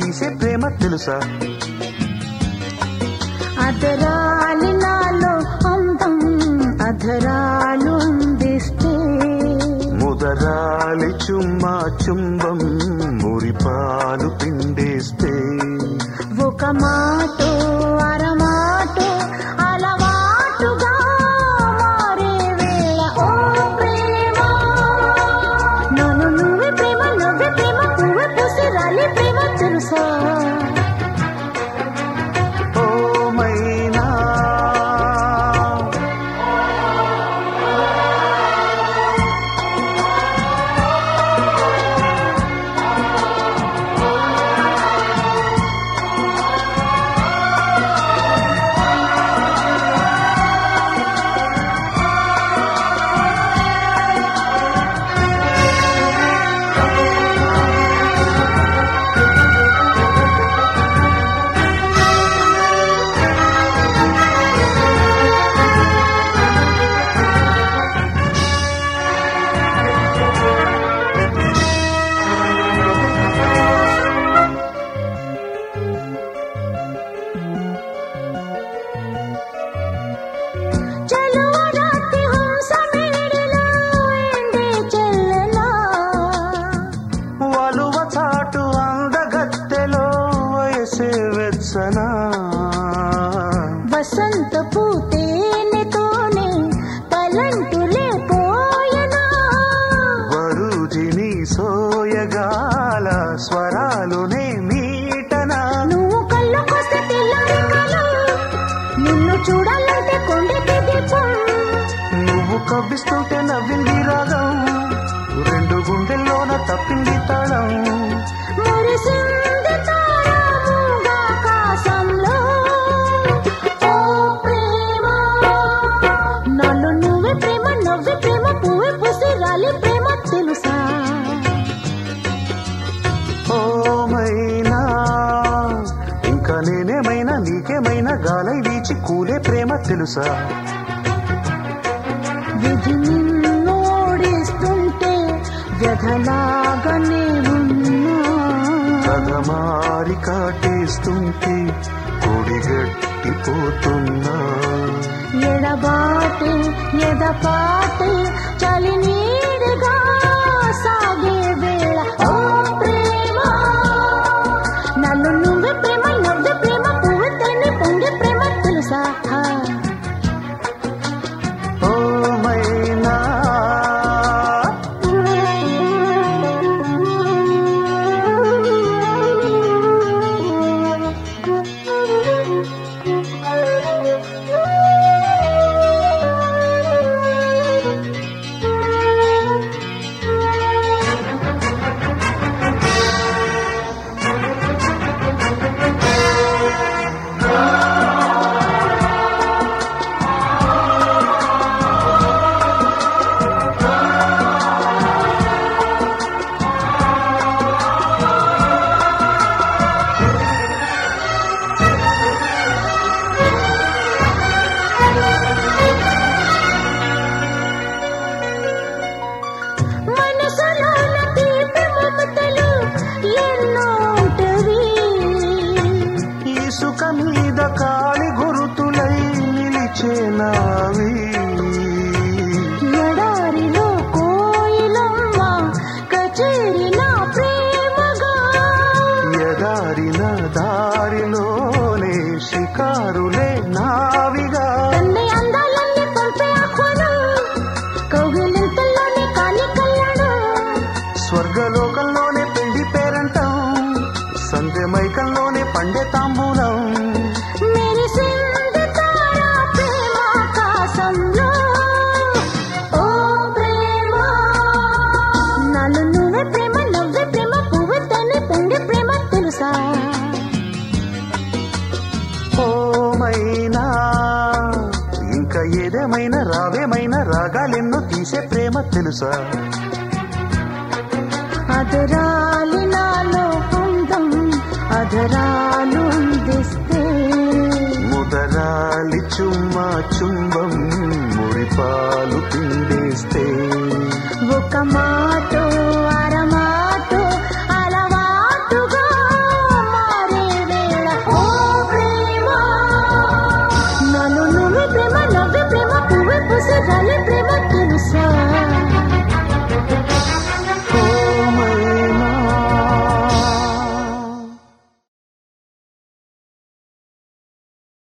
తీసే ప్రేమ తెలుసా అదరాలి నాలో అందం అధరాలు అందిస్తే ముదరాలి చుమ్మా చుంబం మురిపాలు పిండేస్తే ఒక మాట అరమాట అలవాటుగా మారే వేళ ఓ ప్రేమ నన్ను నువ్వే ప్రేమ నువ్వే ప్రేమ పువ్వే పూసి రాలి ప్రేమ తెలుసా ఓ మైనా చలో రాత్రి హంస మేడలో ఎండే చెల్లెలా వలువ చాటు అందగత్తెలో వయసే వెచ్చనా వసంత పూతేనెతోనే తలంటులే పోయనా వరుజిని సోయగాల స్వరాలునే మీటనా నువ్వు కళ్ళకొస్తే తెల్లారి కలు నిన్ను చూడాలంటే కొండకి దీపం నువ్వు కవ్విస్తుంటే నవ్వింది రాగం రెండు గుండెల్లోన తప్పింది తాళం మురిసింది తారాముగా ఆకాశంలో ఓ ప్రేమ నన్ను నువ్వే ప్రేమ నవ్వే ప్రేమ పువ్వే పూసి రాలి ప్రేమ తెలుసా ఓ మైనా ఇంకా నేనేమైనా నీకేమైనా గాలై వీచి కూలే ప్రేమ తెలుసా విధి నిన్ను ఓడిస్తుంటే వ్యధలాగానే ఉన్నా కథమారి కాటేస్తుంటే కొడిగట్టిపోతున్నా ఎడబాటు ఎదపాటు చలి నీరుగా సాగే వేళ ఓ ప్రేమ నన్ను నువ్వే ప్రేమ నవ్వే ప్రేమ పువ్వు తేనె పొంగే ప్రేమ తెలుసా ఓ మైనా మనసులోన తీపి మమతలు ఎన్నో ఉంటవి ఇసుక మీద కాలి గురుతులై నిలిచేనావి ఎడారిలో కోయిలమ్మ కచేరి నా ప్రేమగా ఎదారిన దారిలోనే షికారులే నావిగా తండ్రి అందాలన్నీ పంపే ఆహ్వానం కౌగిలింతల్లోనే కాని కళ్యాణం స్వర్గలోకంలోనే పెళ్లి పేరంటం సంధ్య మైకంలోనే పండే తాంబూలం మెరిసింది తారా ప్రేమ ఆకాశంలో ఓ ప్రేమ నన్ను నువ్వే ప్రేమ నవ్వే ప్రేమ పువ్వు తేనె పొంగే ప్రేమ తెలుసా ఓ మైనా ఇంకా ఏదేమైనా రావేమైనా రాగాలెన్నో తీసే ప్రేమ తెలుసా అదరాలి నాలో అందం అదరాలు అందిస్తే ముదరాలి చుమ్మా చుంబం మురిపాలు పిండేస్తే ఒక మాట